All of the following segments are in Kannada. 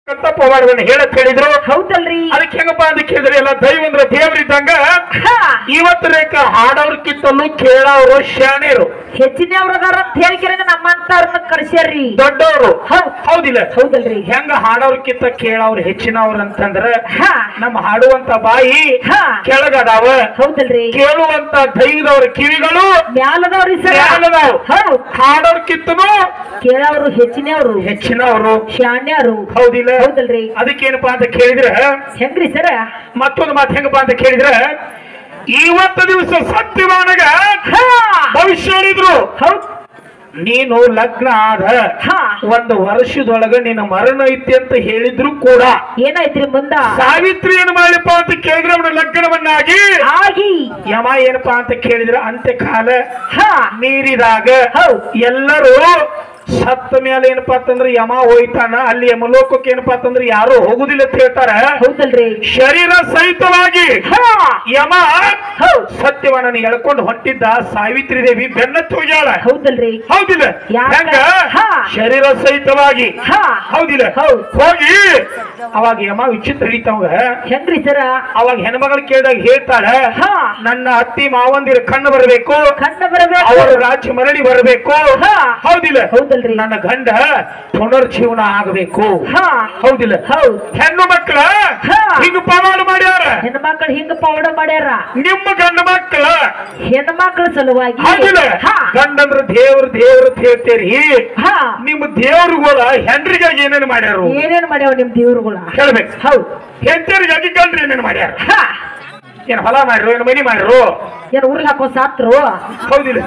ಪವಾಡವನ್ನು ಹೇಳಕ್ ಹೇಳಿದ್ರು ಹೌದಲ್ರಿ ಅದಕ್ಕೆ ಹೆಂಗಪ್ಪ ಅಂತ ಕೇಳಿದ್ರೆ ಎಲ್ಲ ದೈವ ಅಂದ್ರೆ ದೇವರಿದ್ದಂಗ ಹಾ ಇವತ್ತು ರೇಖ ಹಾಡೋರ್ಕಿಂತಲೂ ಕೇಳೋರು ಶಾಣೆರು ಹೆಚ್ಚಿನ ಅವ್ರದಾರ ಅಂತ ಹೇಳಿಕೆರೆ ನಮ್ಮಂತವ್ರನ್ನ ಕರ್ಸ್ಯಾರ್ರಿ ದೊಡ್ಡವರು ಹೌದ್ ಹೌದಿಲ್ಲ ಹೌದಲ್ರಿ ಹೆಂಗ ಹಾಡೋರ್ಕಿಂತ ಕೇಳೋರು ಹೆಚ್ಚಿನವ್ರು ಅಂತಂದ್ರ ಹಾ ನಮ್ಮ ಹಾಡುವಂತ ಬಾಯಿ ಹಾ ಕೆಳಗದಾವ ಹೌದಲ್ರಿ ಕೇಳುವಂತ ದೈವದವ್ರ ಕಿವಿಗಳು ಮ್ಯಾಲದವ್ರಿ ಸರ್ ಮ್ಯಾಲದಾವ್. ಹೌದ್ ಹಾಡೋರ್ಕಿಂತನೂ ಕೇಳವ್ರು ಹೆಚ್ಚಿನವ್ರು ಹೆಚ್ಚಿನವರು ಶಾಣ್ಯರು ಹೌದಿಲ್ಲ ಹೌದಲ್ರಿ ಅದಕ್ಕೇನಪ್ಪಾ ಅಂತ ಕೇಳಿದ್ರ ಹೆಂಗ್ರಿ ಸರ ಮತ್ತೊಂದು ಮಾತು ಹೆಂಗಪ್ಪ ಅಂತ ಕೇಳಿದ್ರ ಇವತ್ತು ದಿವಸ ಸತ್ಯವಾನಗ ಹಾ ಭವಿಷ್ಯ ಹೇಳಿದ್ರು ಹೌದ್ ನೀನು ಲಗ್ನ ಆದ ಹಾ ಒಂದು ವರ್ಷದೊಳಗ ನಿನ್ನ ಮರಣ ಐತಿ ಅಂತ ಹೇಳಿದ್ರು ಕೂಡ ಏನಾಯ್ತ್ರಿ ಮುಂದ ಸಾವಿತ್ರಿ ಏನು ಮಾಡಲಿಪ್ಪ ಅಂತ ಕೇಳಿದ್ರೆ ಅವನ ಲಗ್ನವನ್ನಾಗಿ ಆಗಿ ಯಮ ಏನಪ್ಪಾ ಅಂತ ಕೇಳಿದ್ರೆ ಅಂತ್ಯಕಾಲ ಹಾ ಮೀರಿದಾಗ ಹೌದ್ ಎಲ್ಲರೂ ಸತ್ತ ಮೇಲೆ ಏನಪ್ಪಾ ಅಂತಂದ್ರೆ ಯಮ ಹೋಯ್ತಾನ ಅಲ್ಲಿ ಯಮಲೋಕಕ್ಕೆ ಏನಪ್ಪಾ ಅಂತಂದ್ರೆ ಯಾರು ಹೋಗುದಿಲ್ಲ ಅಂತ ಹೇಳ್ತಾರ ಹೌದಲ್ರಿ ಶರೀರ ಸಹಿತವಾಗಿ ಹಾ ಯಮ ಹೌದ್ ಸತ್ಯವನ್ನ ಎಳ್ಕೊಂಡು ಹೊಂಟಿದ್ದ ಸಾವಿತ್ರಿ ದೇವಿ ಬೆನ್ನತ್ತು ಹೋಗ್ಯಾಳ ಹೌದಲ್ರಿ ಹೌದಿಲ್ಲ ಯಾಕ? ಹೆಂಗ ಹಾ. ಶರೀರ ಸಹಿತವಾಗಿ ಹಾ ಹೌದಿಲ್ಲ ಹೌದ್. ಹೋಗಿ ಅವಾಗ ಯಮ ವಿಚಿತ್ರ ಹಿಡಿತವಂಗ ಹೆಂಗ್ರಿ ಸರ ಅವಾಗ ಹೆಣ್ಮಗಳು ಕೇಳಿದಾಗ ಹೇಳ್ತಾಳ ಹಾ ನನ್ನ ಅತ್ತಿ ಮಾವಂದಿರ ಕಣ್ಣು ಬರಬೇಕು ಕಣ್ಣ ಬರಬೇಕು ಅವರು ರಾಜ್ಯ ಮರಳಿ ಬರಬೇಕು ಹಾ. ಹೌದಿಲ್ಲ ಹೌದಲ್ರಿ ನನ್ನ ಗಂಡ ಪುನರ್ಜೀವನ ಆಗಬೇಕು ಹಾ ಹೌದಿಲ್ಲ ಹೌದ್ ಹೆಣ್ಣು ಮಕ್ಕಳ ಹಾ. ಹಿಂಗ ಪವಾಡ ಮಾಡ್ಯಾರ ಹೆಣ್ಮಕ್ಳು ಹಿಂಗ ಪೌಡ ಮಾಡ್ಯಾರ ನಿಮ್ಮ ಗಂಡ ಮಕ್ಕಳ ಹೆಣ್ಮಕ್ಳ ಸಲುವಾಗಿ ಹೌದಿಲ್ಲ ಹಾ ಗಂಡಂದ್ರ ದೇವ್ರ ದೇವ್ರ ಅಂತ ಹೇಳ್ತೀರಿ ಹಾ ನಿಮ್ಮ ದೇವ್ರುಗಳ ಹೆಂಡ್ರಿಗಾಗಿ ಏನೇನು ಮಾಡ್ಯಾರು ಏನೇನ್ ಮಾಡ್ಯಾವ ನಿಮ್ ದೇವ್ರುಗಳ ಹೇಳ್ಬೇಕು ಹೌದ್ ಹೆಂಡರಿಗಾಗಿ ಗಂಡ್ರಿ ಏನೇನು ಮಾಡ್ಯಾರ ಹಾ ಏನ್ ಹೊಲ ಮಾಡ್ರು ಏನ್ ಮನಿ ಮಾಡ್ರು ಏನ್ ಊರ್ಗ್ ಹಾಕೋ ಸಾತ್ರು ಹೌದಿಲ್ಲ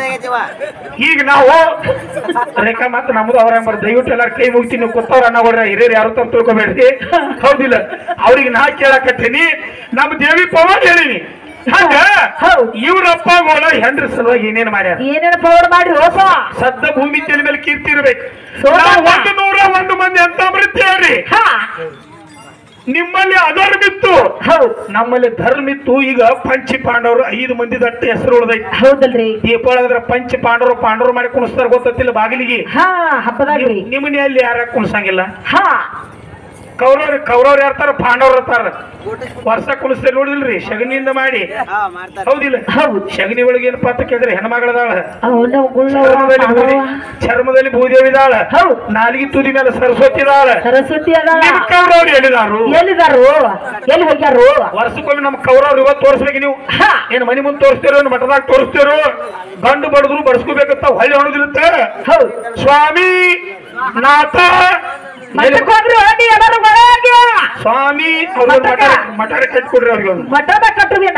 ಈಗ ನಾವು ರೇಖಾ ಮಾತು ನಮ್ದು ಅವ್ರ ಎಂಬರ್ ದಯವಿಟ್ಟು ಎಲ್ಲಾರ ಕೈ ಮುಗಿಸಿ ನೀವು ಕೊತ್ತವ್ರ ಅನ್ನೋಡ್ರ ಹಿರಿಯರು ಯಾರು ತಪ್ಪು ತಿಳ್ಕೊಬೇಡ್ರಿ ಹೌದಿಲ್ಲ ಅವ್ರಿಗೆ ನಾ ಕೇಳಕತ್ತೀನಿ ನಮ್ಮ ದೇವಿ ಪವಾಡ ಹೇಳಿನಿ ಹಂಗ ಹೌದ್. ಇವ್ರ ಅಪ್ಪಗೋಳ ಹೆಂಡ್ರ ಸಲುವಾಗಿ ಏನೇನ್ ಮಾಡ್ಯಾರ ಏನೇನ್ ಪೌಡ ಮಾಡ್ರಿ ಹೋಪ ಸದ್ದ ಭೂಮಿ ತಲೆ ಮೇಲೆ ಕೀರ್ತಿ ಇರ್ಬೇಕು ಸೋಮಣ್ಣ. ನಾವು ಒಂದು ನೂರ ಒಂದು ಮಂದಿ ಅಂತ ಹೇಳ್ರಿ ಹಾ ನಿಮ್ಮಲ್ಲಿ ಅಧರ್ಮ ಇತ್ತು ಹೌದ್ ನಮ್ಮಲ್ಲಿ ಧರ್ಮ ಇತ್ತು ಈಗ ಪಂಚ ಪಾಂಡವರು ಐದು ಮಂದಿ ದಟ್ಟ ಹೆಸರು ಉಳ್ದೈತಿ ಹೌದಲ್ರಿ ದೀಪಾವಳಿ ಅಂದ್ರೆ ಪಂಚ ಪಾಂಡವರು ಪಾಂಡವರು ಮಾಡಿ ಕುಣಿಸ್ತಾರ ಗೊತ್ತಿಲ್ಲ ಬಾಗಿಲಿಗೆ ಹಾ ಹಬ್ಬದಾಗ್ರಿ ನಿಮ್ಮನೆ ಅಲ್ಲಿ ಯಾರ ಕುಣಿಸಂಗಿಲ್ಲ ಹಾ ಕೌರವ್ರ ಕೌರವ್ರು ಯಾರ್ತಾರ ಪಾಂಡವ್ರು ಇರ್ತಾರ ವರ್ಷ ಕುಣಿಸ್ತೇವೆ ನೋಡಿಲ್ರಿ ಶಗನಿಯಿಂದ ಮಾಡಿ ಹೌದಿಲ್ಲ ಹೌದ್ ಶಗನಿ ಒಳಗೆ ಏನಪ್ಪಾ ಅಂತ ಕೇಳಿದ್ರೆ ಹೆಣ್ಮಗಳದಾಳ ಅವನ ಚರ್ಮದಲ್ಲಿ ಬೂದಿ ಚರ್ಮದಲ್ಲಿ ಭೂದೇವಿದಾಳ ಹೌದ್ ನಾಲಿಗೆ ತುದಿ ಮೇಲೆ ಸರಸ್ವತಿ ಇದಾಳ ಸರಸ್ವತಿ ಅದಾಳ ನಿಮ್ ಕೌರವ್ರು ಎಲ್ಲಿದಾರು ಎಲ್ಲಿದಾರು ಎಲ್ಲಿ ಹೋಗ್ಯಾರು ವರ್ಷಕ್ಕೊಮ್ಮೆ ನಮ್ಮ ಕೌರವ್ರು ಇವತ್ತು ತೋರಿಸ್ಬೇಕು ನೀವು ಹಾ ಏನ್ ಮನಿ ಮುಂದೆ ತೋರಿಸ್ತೀರೋ ಏನ್ ಮಠದಾಗ ತೋರಿಸ್ತೀರೋ ಗಂಡು ಬಡದ್ರು ಬಡಿಸ್ಕೋಬೇಕಂತ ಹೊಳ್ಳಿ ಹೊಣದಿರುತ್ತೆ ಹೌದ್ ಸ್ವಾಮಿ ನಾಥ ಮಠಕ್ ಹೋಗ್ರಿ ಹೊಡಿ ಎಲ್ಲರೂ ಒಳಗೆ ಸ್ವಾಮಿ ಅವ್ರಿಗೆ ಒಂದು ಮಠ ಮಠ ಕಟ್ಕೊಡ್ರಿ ಅವ್ರಿಗೆ ಒಂದು ಮಠದ ಕಟ್ಟುದೇನ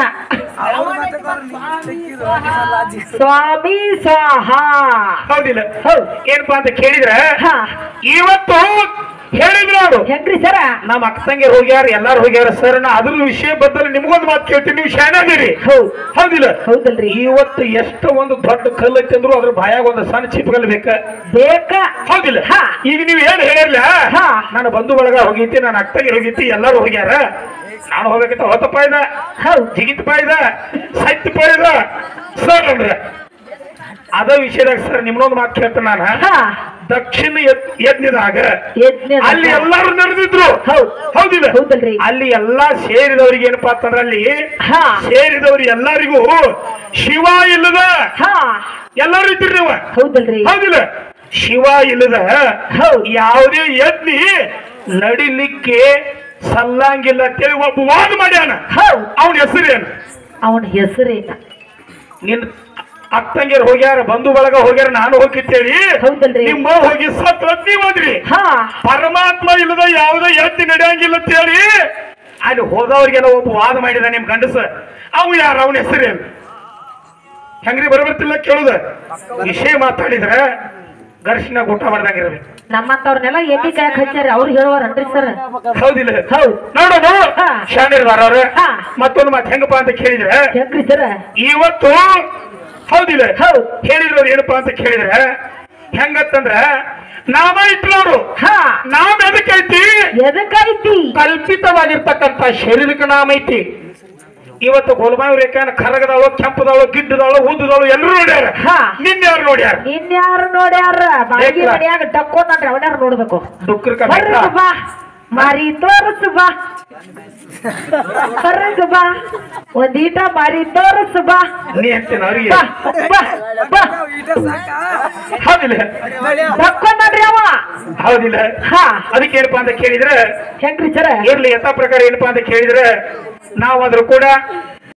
ಸ್ವಾಮಿ ಸ್ವಾಹ ಹೌದಿಲ್ಲ ಹೌದ್ ಏನಪ್ಪಾ ಅಂತ ಕೇಳಿದ್ರೆ ಹಾ ಇವತ್ತು ಹೇಳಿದ್ರು ಅವರು ಹೆಂಗ್ರಿ ಸರ ನಮ್ಮ ಅಕ್ಕ ತಂಗಿ ಹೋಗ್ಯಾರ ಎಲ್ಲಾರು ಹೋಗ್ಯಾರ ಸರ್ ನಾ ಅದ್ರ ವಿಷಯ ಬದ್ದಲ್ಲಿ ನಿಮ್ಗೊಂದು ಮಾತು ಕೇಳ್ತೀನಿ ನೀವು ಶಾಣದಿರಿ ಹೌದ್ ಹೌದಿಲ್ಲ ಹೌದಲ್ರಿ ಇವತ್ತು ಎಷ್ಟು ಒಂದು ದೊಡ್ಡ ಕಲ್ಲು ಐತಿ ಅಂದ್ರು ಅದ್ರ ಬಾಯಾಗ ಒಂದು ಸಣ್ಣ ಚಿಪ್ಕಲ್ ಬೇಕ ಬೇಕ ಹೌದಿಲ್ಲ ಹಾ. ಈಗ ನೀವು ಏನ್ ಹೇಳಿರ್ಲ ಹಾ. ನಾನು ಬಂಧು ಬಳಗ ಹೋಗೈತಿ ನಾನು ಅಕ್ಕಗೆ ಹೋಗೈತಿ ಎಲ್ಲಾರು ಹೋಗ್ಯಾರ ನಾನು ಹೋಗ್ಬೇಕಂತ ಹೊತ್ತಪ್ಪ ಇದ ಹೌದ್ ಜಿಗಿತಪ್ಪ ಇದ ಸಾಹಿತ್ಯಪ್ಪ ಇದ ಸರ್ ಅಂದ್ರೆ ಅದ ವಿಷಯದಾಗ ಸರ್ ನಿಮ್ನೊಂದು ಮಾತು ಕೇಳ್ತೇನೆ ನಾನು ಹಾ ದಕ್ಷಿಣ ಯತ್- ಯಜ್ಞದಾಗ ಯಜ್ಞ ಅಲ್ಲಿ ಎಲ್ಲಾರು ನಡೆದಿದ್ರು ಹೌದ್ ಹೌದಿಲ್ಲ ಹೌದಲ್ರಿ ಅಲ್ಲಿ ಎಲ್ಲಾ ಸೇರಿದವ್ರಿಗೆ ಏನಪ್ಪಾ ಅಂತಂದ್ರೆ ಅಲ್ಲಿ ಹಾ ಸೇರಿದವ್ರು ಎಲ್ಲರಿಗೂ ಶಿವ ಇಲ್ಲದ ಹಾ ಎಲ್ಲರೂ ಇದ್ರಿ ನೀವು ಹೌದಲ್ರಿ ಹೌದಿಲ್ಲ ಶಿವ ಇಲ್ಲದ ಹೌದ್ ಯಾವುದೇ ಯಜ್ಞಿ ನಡಿಲಿಕ್ಕೆ ಸಲ್ಲಂಗಿಲ್ಲ ಅಂತೇಳಿ ಒಬ್ಬ ವಾದ ಮಾಡ್ಯಾನ ಹೌದ್ ಅವನ ಹೆಸರೇನು ಅವನ ಹೆಸರೇನ ನಿನ್ ಅಕ್ಕಂಗಿರ್ ಹೋಗ್ಯಾರ ಬಂಧು ಬಳಗ ಹೋಗ್ಯಾರ ನಾನು ಹೋಗಿತ್ತೇಳಿ ಹೌದಲ್ರಿ ನಿಮ್ಮ ಹೋಗಿ ಸತ್ ನೀವ್ ಹೋದ್ರಿ ಹಾ ಪರಮಾತ್ಮ ಇಲ್ಲದ ಯಾವುದೇ ಯಜ್ಞ ನಡೆಯಂಗಿಲ್ಲ ಅಂತೇಳಿ ಅಲ್ಲಿ ಹೋದವ್ರಿಗೆಲ್ಲ ಒಬ್ಬ ವಾದ ಮಾಡಿದ ನಿಮ್ ಗಂಡಸ ಅವು ಯಾರು ಅವನ ಹೆಸರೇನು ಹೆಂಗ್ರಿ ಬರಬರ್ತಿಲ್ಲ ಕೇಳುದ ವಿಷಯ ಮಾತಾಡಿದ್ರೆ ಘರ್ಷಣೆ ಊಟ ಮಾಡ್ದಂಗಿರ್ಬೇಕು ನಮ್ಮಂತವ್ರನ್ನೆಲ್ಲ ಎಣ್ಣೆ ಕಾಯಕ್ ಹಚ್ಚಾರ ಅವ್ರು ಹೇಳುವಾರನ್ರಿ ಸರ್ ಹೌದಿಲ್ಲ ಹೌದ್ ನೋಡೋದು ಹಾ. ಶಾಣಿರ್ದಾರ ಅವ್ರ ಹಾ. ಮತ್ತೊಂದು ಮಾತು ಹೆಂಗಪ್ಪ ಅಂತ ಕೇಳಿದ್ರೆ ಹೆಂಗ್ರಿ ಸರ ಇವತ್ತು ಹೌದಿಲ್ಲ ಹೌದ್ ಹೇಳಿದ್ರು ಅವ್ರು ಏನಪ್ಪಾ ಅಂತ ಕೇಳಿದ್ರೆ ಹೆಂಗತ್ತಂದ್ರ ನಾಮ ಇಟ್ರವ್ರು ಹಾ ನಾಮ ಎದಕ್ಕೈತಿ ಎದಕ್ಕೈತಿ ಕಲ್ಪಿತವಾಗಿರ್ತಕ್ಕಂಥ ಶರೀರಕ್ಕೆ ನಾಮ ಐತಿ ಇವತ್ತು ಗೋಲ್ಮಾವಿ ರೇಖಾನ ಕರಗದಾಳು ಕೆಂಪದಾಳು ಗಿಡ್ಡದಾಳು ಉದ್ದದಾಳು ಎಲ್ಲರೂ ನೋಡ್ಯಾರ ಹಾ ನಿನ್ನೆ ಯಾರು ನೋಡ್ಯಾರ ಇನ್ಯಾರು ನೋಡ್ಯಾರ ಬಾಗಿ ಬೇಕಲ್ಲ? ಮನ್ಯಾಗ ಡಕ್ಕೊಂಡ್ರಿ ಅವನ್ಯಾರು ನೋಡ್ಬೇಕು ದುಃಖಕ್ಕ ಬರ್ರಿ ಬೇಕಾ? ಬಾ ಮಾರಿ ತೋರಸು ಬಾ ಹೊರಗ ಬಾ ಒಂದೀಟ ಮಾರಿ ತೋರಸು ಬಾ ನೀ ಅಂತೀನಿ ಅವ್ರಿಗೆ ಬಾ ಬಾ ಬಾ ಹೌದಿಲ್ಲ ಬಕ್ಕೊಂಡ್ರಿ ಅವ ಹೌದಿಲ್ಲ ಹಾ ಅದಕ್ಕೆ ಏನಪ್ಪಾ ಅಂತ ಕೇಳಿದ್ರೆ ಹೆಂಗ್ರಿ ಸರ ಇರ್ಲಿ ಯಥಾ ಪ್ರಕಾರ ಏನಪ್ಪಾ ಅಂತ ಕೇಳಿದ್ರೆ ನಾವು ಅದ್ರ ಕೂಡ